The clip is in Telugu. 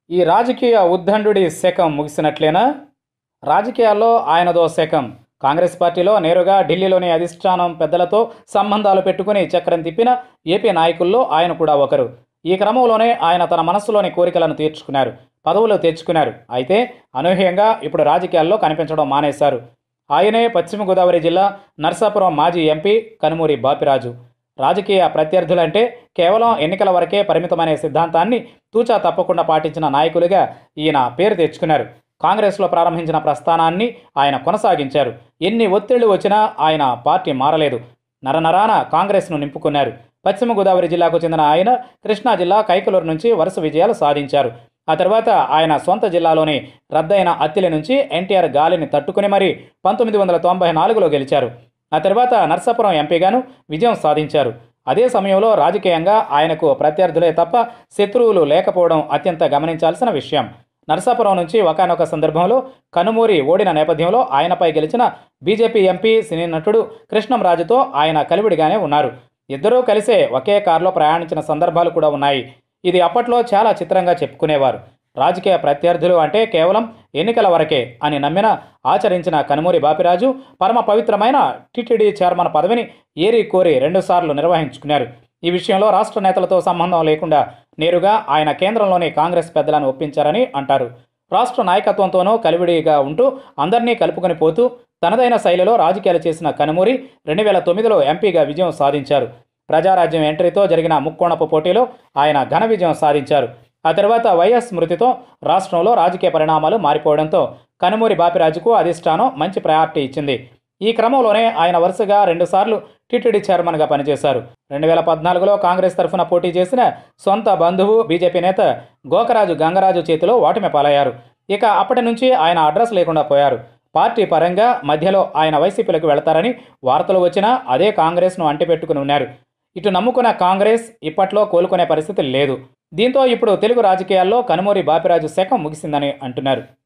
ఈ రాజకీయ ఉద్దండుడి శకం ముగిసినట్లేనా రాజకీయాల్లో ఆయనదో శకం కాంగ్రెస్ పార్టీలో నేరుగా ఢిల్లీలోని అధిష్టానం పెద్దలతో సంబంధాలు పెట్టుకుని చక్రం తిప్పిన ఏపీ నాయకుల్లో ఆయన కూడా ఒకరు ఈ క్రమంలోనే ఆయన తన మనస్సులోని కోరికలను తీర్చుకున్నారు పదవులు తెచ్చుకున్నారు అయితే అనూహ్యంగా ఇప్పుడు రాజకీయాల్లో కనిపించడం మానేశారు ఆయనే పశ్చిమ గోదావరి జిల్లా నర్సాపురం మాజీ ఎంపీ కనుమూరి బాపిరాజు రాజకీయ ప్రత్యర్థులంటే కేవలం ఎన్నికల వరకే పరిమితమనే సిద్ధాంతాన్ని తూచా తప్పకుండా పాటించిన నాయకులుగా ఈయన పేరు తెచ్చుకున్నారు కాంగ్రెస్లో ప్రారంభించిన ప్రస్థానాన్ని ఆయన కొనసాగించారు ఎన్ని ఒత్తిళ్లు వచ్చినా ఆయన పార్టీ మారలేదు నరనరాన కాంగ్రెస్ను నింపుకున్నారు పశ్చిమ గోదావరి జిల్లాకు చెందిన ఆయన కృష్ణా జిల్లా కైకలూరు నుంచి వరుస విజయాలు సాధించారు ఆ తర్వాత ఆయన సొంత జిల్లాలోని రద్దయిన అత్తిలి నుంచి ఎన్టీఆర్ గాలిని తట్టుకుని మరీ పంతొమ్మిది వందల తొంభై నాలుగులో గెలిచారు ఆ తర్వాత నర్సాపురం ఎంపీగాను విజయం సాధించారు అదే సమయంలో రాజకీయంగా ఆయనకు ప్రత్యర్థులే తప్ప శత్రువులు లేకపోవడం అత్యంత గమనించాల్సిన విషయం నర్సాపురం నుంచి ఒకనొక సందర్భంలో కనుమూరి ఓడిన నేపథ్యంలో ఆయనపై గెలిచిన బీజేపీ ఎంపీ సినీ నటుడు కృష్ణంరాజుతో ఆయన కలివిడిగానే ఉన్నారు ఇద్దరూ కలిసే ఒకే కారులో ప్రయాణించిన సందర్భాలు కూడా ఉన్నాయి ఇది అప్పట్లో చాలా చిత్రంగా చెప్పుకునేవారు రాజకీయ ప్రత్యర్థులు అంటే కేవలం ఎన్నికల వరకే అని నమ్మిన ఆచరించిన కనుమూరి బాపిరాజు పరమ పవిత్రమైన టిటిడి చైర్మన్ పదవిని ఏరి కోరి రెండుసార్లు నిర్వహించుకున్నారు ఈ విషయంలో రాష్ట్ర నేతలతో సంబంధం లేకుండా నేరుగా ఆయన కేంద్రంలోని కాంగ్రెస్ పెద్దలను ఒప్పించారని అంటారు రాష్ట్ర నాయకత్వంతోనూ కలివిడిగా ఉంటూ అందరినీ కలుపుకొని పోతూ తనదైన శైలిలో రాజకీయాలు చేసిన కనుమూరి రెండు వేల తొమ్మిదిలో ఎంపీగా విజయం సాధించారు ప్రజారాజ్యం ఎంట్రీతో జరిగిన ముక్కోణపు పోటీలో ఆయన ఘన విజయం సాధించారు ఆ తర్వాత వైఎస్ మృతితో రాష్ట్రంలో రాజకీయ పరిణామాలు మారిపోవడంతో కనుమూరి బాపిరాజుకు అధిష్టానం మంచి ప్రయారిటీ ఇచ్చింది ఈ క్రమంలోనే ఆయన వరుసగా రెండుసార్లు టీటీడీ చైర్మన్గా పనిచేశారు రెండు వేల పద్నాలుగులో కాంగ్రెస్ తరఫున పోటీ చేసిన సొంత బంధువు బీజేపీ నేత గోకరాజు గంగరాజు చేతిలో ఓటమి పాలయ్యారు ఇక అప్పటి నుంచి ఆయన అడ్రస్ లేకుండా పోయారు పార్టీ పరంగా మధ్యలో ఆయన వైసీపీలోకి వెళతారని వార్తలు వచ్చినా అదే కాంగ్రెస్ను అంటిపెట్టుకుని ఉన్నారు ఇటు నమ్ముకున్న కాంగ్రెస్ ఇప్పట్లో కోలుకునే పరిస్థితి లేదు దీంతో ఇప్పుడు తెలుగు రాజకీయాల్లో కనుమూరి బాపిరాజు శకం ముగిసిందని అంటున్నారు